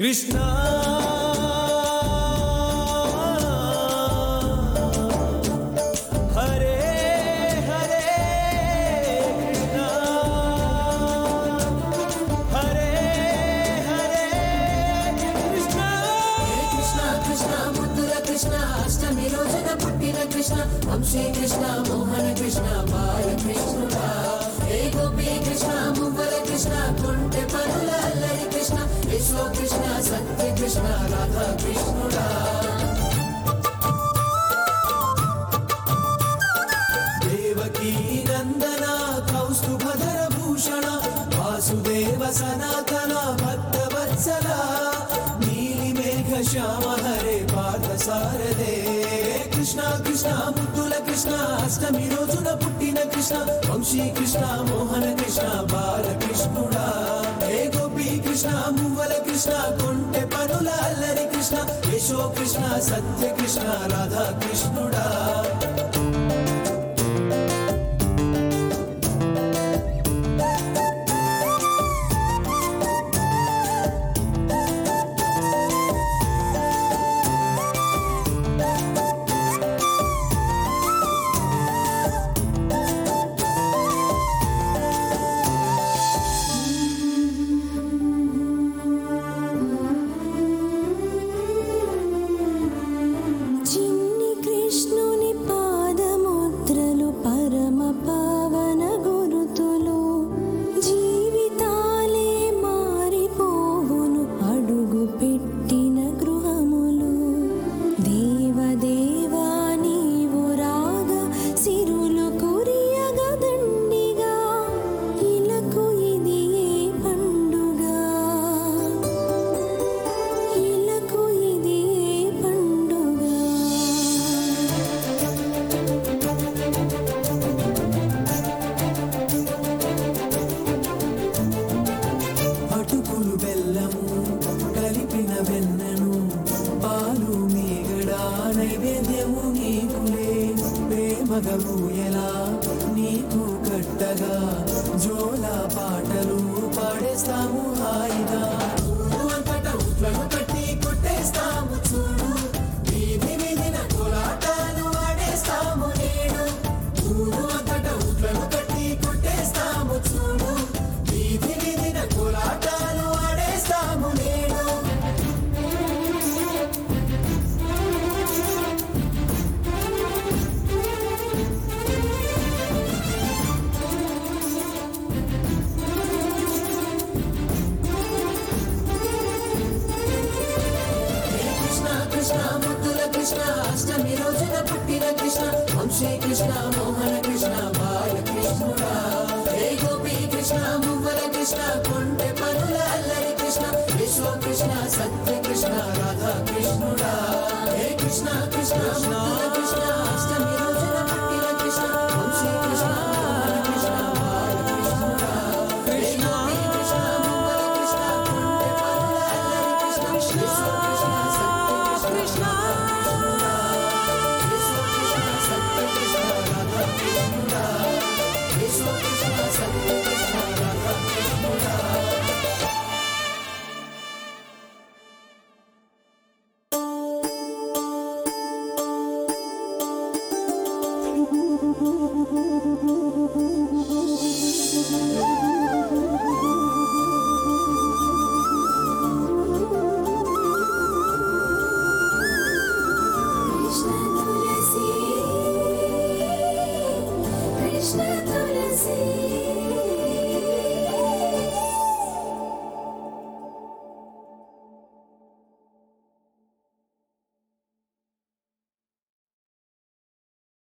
కృష్ణ హరే హరే కృష్ణ హరే హరే కృష్ణ హరే కృష్ణ కృష్ణ ముద్దుల కృష్ణ అష్టమి రోజున పుట్టిన కృష్ణ వంశీ కృష్ణ మోహన కృష్ణ బాలకృష్ణుడా హే గోపి కృష్ణ మువ్వల కృష్ణ కొంటె పనుల అల్లరి కృష్ణ విశ్వ కృష్ణ సత్య కృష్ణ రాధా కృష్ణుడా దేవకీ నందన కౌస్తుభధర భూషణ వాసుదేవ సనాతన భక్తవత్సల నీలి మేఘ శ్యామ హరే పార్థ సారదే కృష్ణ కృష్ణ ముద్దుల కృష్ణ అష్టమి రోజున పుట్టిన కృష్ణ వంశీ కృష్ణ మోహన కృష్ణ బాలకృష్ణుడా హే గోపీ కృష్ణ మువ్వల కృష్ణ కొంటె పనుల అల్లరి కృష్ణ యశో కృష్ణ సత్య కృష్ణ రాధా కృష్ణుడా చిన్ని కృష్ణుని పాదముద్రలు పరమ పావన గురుతులు జీవితాలే మారిపోవును అడుగు పెట్టిన గృహములు దేవదేవా నీవు రాగా సిరులు కురియగా దండిగా ఇలకు ఇది ఏ పండుగ ఇలకు ఇది ఏ పండుగ అటుకులు బెల్లము కలిపిన వెన్నను పాలు మీగడ నైవేద్యము నీకులే ప్రేమగము ఎలా నీకు కట్టగా జోల పాటలు పాడేస్తాము హాయిగా ఊరు అంతట ఉట్లను కట్టి కొట్టేస్తాము చూడు వీధి వీధిన కోలాటాలు ఆడేస్తాము నేడు ఊరు అంతట ఉట్లను కట్టి కొట్టేస్తాము చూడు వీధి వీధిన కోలాటాలు ఆడేస్తాము నేడు హే కృష్ణ కృష్ణ ముద్దుల కృష్ణ అష్టమి రోజున పుట్టిన కృష్ణ వంశీ కృష్ణ మోహన కృష్ణ బాలకృష్ణుడా హే గోపి కృష్ణ మువ్వల కృష్ణ కొంటె